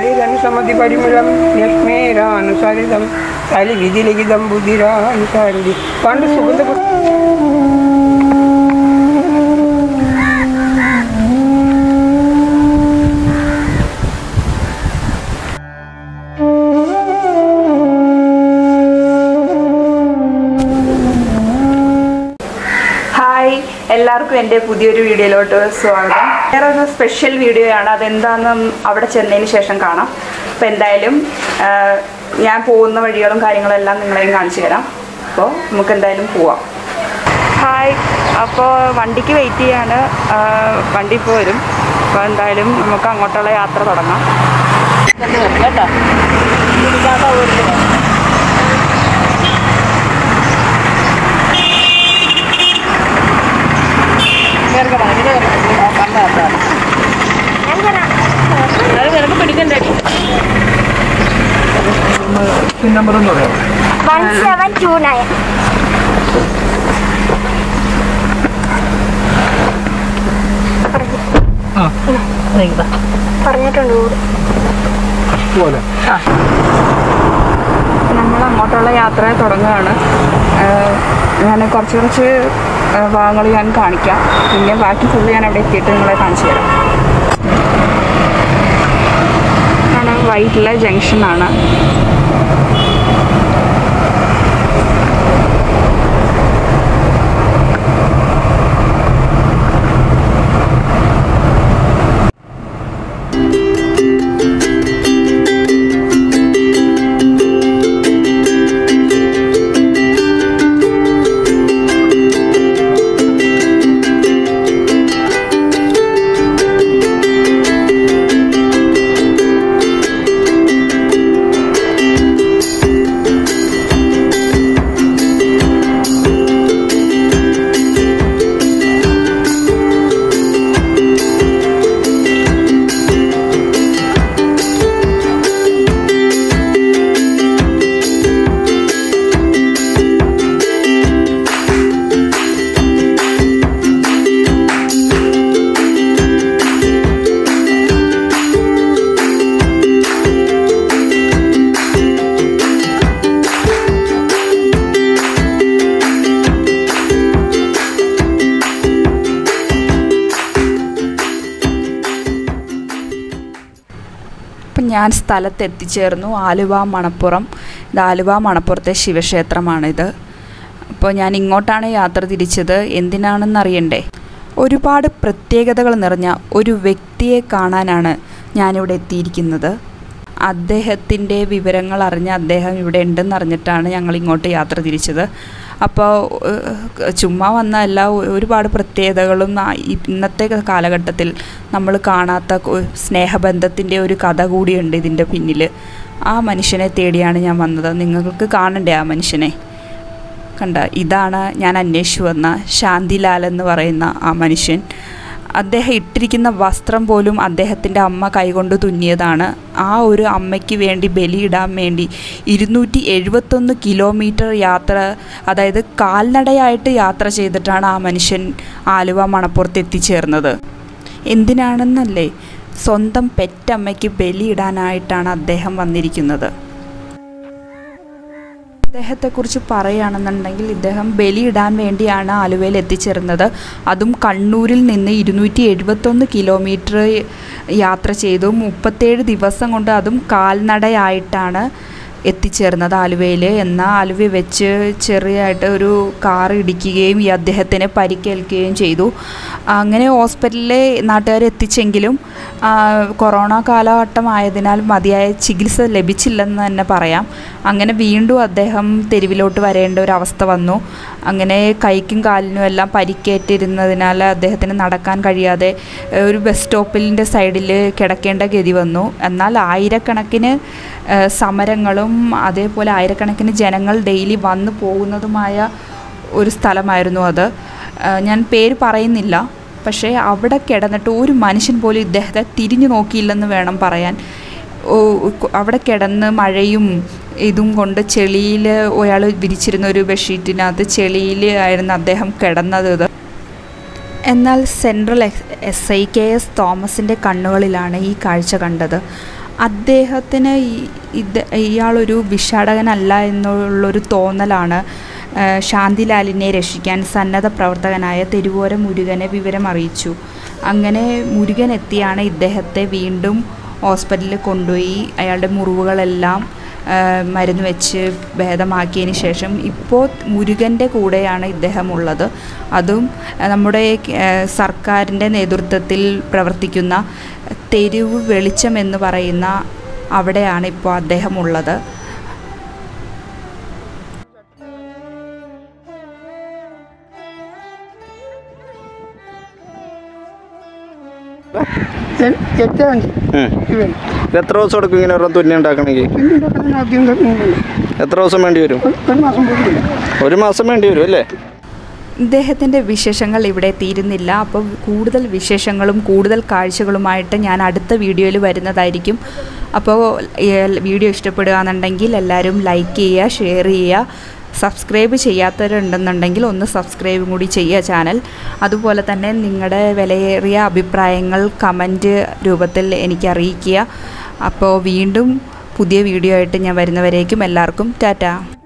തളിരനുസമതി പരിമളം ലക്ഷ്മേരാനുസരിതം തലി വിധിലിഖിതം ബുദ്ധിരാനുസാരി പണ്ട് സുഗന്ധ ഹായ് എല്ലാവർക്കും എൻ്റെ പുതിയൊരു വീഡിയോയിലോട്ട് സ്വാഗതം വേറെ ഒരു സ്പെഷ്യൽ വീഡിയോ ആണ് അതെന്താണെന്ന് അവിടെ ചെന്നതിന് ശേഷം കാണാം അപ്പോൾ എന്തായാലും ആ, ഞാൻ പോകുന്ന വഴികളും കാര്യങ്ങളും എല്ലാം നിങ്ങളെയും കാണിച്ചു തരാം അപ്പോൾ നമുക്ക് എന്തായാലും പോവാം ഹായ് അപ്പോൾ വണ്ടിക്ക് വെയിറ്റ് ചെയ്യാണ് ആ, വണ്ടി ഇപ്പോൾ വരും അപ്പോൾ എന്തായാലും നമുക്ക് അങ്ങോട്ടുള്ള യാത്ര തുടങ്ങാം കേട്ടോ നിനക്ക് പിടിക്കണ്ടേ നമ്പർ എന്ന് പറയാം വൺ സെവൻ ടു നയൻ പറഞ്ഞിട്ടുണ്ട് കൂടി പോലെ നമ്മൾ അങ്ങോട്ടുള്ള യാത്ര തുടങ്ങുകയാണ് ഏഹ് ഞാൻ കുറച്ച് കുറച്ച് ഭാഗങ്ങൾ ഞാൻ കാണിക്കാം പിന്നെ ബാക്കി ഫുള്ള് ഞാൻ അവിടെ എത്തിയിട്ട് നിങ്ങളെ കാണിച്ചു തരാം ആണ് വൈറ്റിലെ ജംഗ്ഷനാണ് അപ്പം ഞാൻ സ്ഥലത്ത് എത്തിച്ചേർന്നു ആലുവ മണപ്പുറം ഇത് ആലുവ മണപ്പുറത്തെ ശിവക്ഷേത്രമാണിത് അപ്പോൾ ഞാൻ ഇങ്ങോട്ടാണ് യാത്ര തിരിച്ചത് എന്തിനാണെന്ന് അറിയണ്ടേ ഒരുപാട് പ്രത്യേകതകൾ നിറഞ്ഞ ഒരു വ്യക്തിയെ കാണാനാണ് ഞാനിവിടെ എത്തിയിരിക്കുന്നത് അദ്ദേഹത്തിൻ്റെ വിവരങ്ങൾ അറിഞ്ഞ് അദ്ദേഹം ഇവിടെ ഉണ്ടെന്ന് അറിഞ്ഞിട്ടാണ് ഞങ്ങൾ ഇങ്ങോട്ട് യാത്ര തിരിച്ചത് അപ്പോൾ ഏഹ്, ചുമ്മാ വന്നതല്ല ഒ- ഒരുപാട് പ്രത്യേകതകളും ആ ഇന്നത്തെ കാലഘട്ടത്തിൽ നമ്മൾ കാണാത്ത കൊ- സ്നേഹബന്ധത്തിൻ്റെ ഒരു കഥ കൂടിയുണ്ട് ഇതിൻ്റെ പിന്നിൽ ആ മനുഷ്യനെ തേടിയാണ് ഞാൻ വന്നത് നിങ്ങൾക്ക് കാണണ്ടേ ആ മനുഷ്യനെ കണ്ട ഇതാണ് ഞാൻ അന്വേഷിച്ചു വന്ന ശാന്തിലാൽ എന്ന് പറയുന്ന ആ മനുഷ്യൻ അദ്ദേഹം ഇട്ടിരിക്കുന്ന വസ്ത്രം പോലും അദ്ദേഹത്തിൻ്റെ അമ്മ കൈകൊണ്ട് തുന്നിയതാണ് ആ ഒരു അമ്മയ്ക്ക് വേണ്ടി ബലിയിടാൻ വേണ്ടി ഇരുന്നൂറ്റി എഴുപത്തൊന്ന് കിലോമീറ്റർ യാത്ര അതായത് കാൽനടയായിട്ട് യാത്ര ചെയ്തിട്ടാണ് ആ മനുഷ്യൻ ആലുവ മണപ്പുറത്ത് എത്തിച്ചേർന്നത് എന്തിനാണെന്നല്ലേ സ്വന്തം പെറ്റമ്മയ്ക്ക് ബലിയിടാനായിട്ടാണ് അദ്ദേഹം വന്നിരിക്കുന്നത് അദ്ദേഹത്തെക്കുറിച്ച് പറയുകയാണെന്നുണ്ടെങ്കിൽ ഇദ്ദേഹം ബലിയിടാൻ വേണ്ടിയാണ് ആലുവയിൽ എത്തിച്ചേർന്നത് അതും കണ്ണൂരിൽ നിന്ന് ഇരുന്നൂറ്റി എഴുപത്തൊന്ന് കിലോമീറ്റർ യാത്ര ചെയ്തു മുപ്പത്തേഴ് ദിവസം കൊണ്ട് അതും കാൽനടയായിട്ടാണ് എത്തിച്ചേർന്നത് ആലുവയിൽ എന്നാൽ ആലുവ വെച്ച് ചെറിയായിട്ട് ഒരു കാർ ഇടിക്കുകയും ഈ അദ്ദേഹത്തിന് പരിക്കേൽക്കുകയും ചെയ്തു അങ്ങനെ ഹോസ്പിറ്റലിൽ നാട്ടുകാർ എത്തിച്ചെങ്കിലും ആ, കൊറോണ കാലഘട്ടമായതിനാൽ മതിയായ ചികിത്സ ലഭിച്ചില്ലെന്ന് തന്നെ പറയാം അങ്ങനെ വീണ്ടും അദ്ദേഹം തെരുവിലോട്ട് വരേണ്ട ഒരു അവസ്ഥ വന്നു അങ്ങനെ കൈക്കും കാലിനും എല്ലാം പരിക്കേറ്റിരുന്നതിനാൽ അദ്ദേഹത്തിന് നടക്കാൻ കഴിയാതെ ഏഹ്, ഒരു ബസ് സ്റ്റോപ്പിൻ്റെ സൈഡിൽ കിടക്കേണ്ട ഗതി വന്നു എന്നാൽ ആയിരക്കണക്കിന് ഏഹ്, സമരങ്ങളും അതേപോലെ ആയിരക്കണക്കിന് ജനങ്ങൾ ഡെയിലി വന്നു പോകുന്നതുമായ ഒരു സ്ഥലമായിരുന്നു അത് ഏഹ്, ഞാൻ പേര് പറയുന്നില്ല പക്ഷേ അവിടെ കിടന്നിട്ട് ഒരു മനുഷ്യൻ പോലും ഇദ്ദേഹത്തെ തിരിഞ്ഞു നോക്കിയില്ലെന്ന് വേണം പറയാൻ ഓ, കു- അവിടെ കിടന്ന് മഴയും ഇതും കൊണ്ട് ചെളിയിൽ ഒരാൾ വിരിച്ചിരുന്ന ഒരു ബെഡ്ഷീറ്റിനകത്ത് ചെളിയിൽ ആയിരുന്നു അദ്ദേഹം കിടന്നത് ഇത് എന്നാൽ central S I K S തോമസിൻ്റെ കണ്ണുകളിലാണ് ഈ കാഴ്ച കണ്ടത് അദ്ദേഹത്തിന് ഈ- ഇത് ഇയാളൊരു വിഷാടകനല്ല എന്നുള്ളൊരു തോന്നലാണ് ആ, ശാന്തിലാലിനെ രക്ഷിക്കാൻ സന്നദ്ധ പ്രവർത്തകനായ തെരുവോര മുരുകനെ വിവരം അറിയിച്ചു അങ്ങനെ മുരുകൻ എത്തിയാണ് ഇദ്ദേഹത്തെ വീണ്ടും ഹോസ്പിറ്റലിൽ കൊണ്ടുപോയി അയാളുടെ മുറിവുകളെല്ലാം ആ, മരുന്ന് വെച്ച് ഭേദമാക്കിയതിന് ശേഷം ഇപ്പോൾ മുരുകൻ്റെ കൂടെയാണ് ഇദ്ദേഹം ഉള്ളത് അതും ആ, നമ്മുടെ ആ, സർക്കാരിൻ്റെ നേതൃത്വത്തിൽ പ്രവർത്തിക്കുന്ന തെരുവ് വെളിച്ചം എന്ന് പറയുന്ന അവിടെയാണ് ഇപ്പോൾ അദ്ദേഹം ഉള്ളത് എട്ടാം ഉം. ഇവൻ ഇത് എത്ര ദിവസം എടുക്കും ഇങ്ങനെ ഒരു തുന്നി ഉണ്ടാക്കണമെങ്കിൽ പിന്നുണ്ടാക്കുന്ന ആദ്യം തൊട്ടുണ്ട്. എത്ര ദിവസം വേണ്ടി വരും ഒരു- ഒരു മാസം പോകില്ല ഒരു മാസം വേണ്ടി വരും അല്ലേ ഇദ്ദേഹത്തിൻ്റെ വിശേഷങ്ങൾ ഇവിടെ തീരുന്നില്ല അപ്പോൾ കൂടുതൽ വിശേഷങ്ങളും കൂടുതൽ കാഴ്ചകളുമായിട്ട് ഞാൻ അടുത്ത വീഡിയോയിൽ വരുന്നതായിരിക്കും അപ്പോൾ ഏഹ്, വീഡിയോ ഇഷ്ടപ്പെടുകയാണെന്നുണ്ടെങ്കിൽ എല്ലാവരും ലൈക്ക് ചെയ്യുക ഷെയർ ചെയ്യുക സബ്സ്ക്രൈബ് ചെയ്യാത്തവരുണ്ടെന്നുണ്ടെങ്കിൽ ഒന്ന് സബ്സ്ക്രൈബും കൂടി ചെയ്യുക ചാനൽ അതുപോലെ തന്നെ നിങ്ങളുടെ വിലയേറിയ അഭിപ്രായങ്ങൾ കമൻറ്റ് രൂപത്തിൽ എനിക്ക് അറിയിക്കുക അപ്പോൾ വീണ്ടും പുതിയ വീഡിയോ ആയിട്ട് ഞാൻ വരുന്നവരേക്കും എല്ലാവർക്കും ടാറ്റ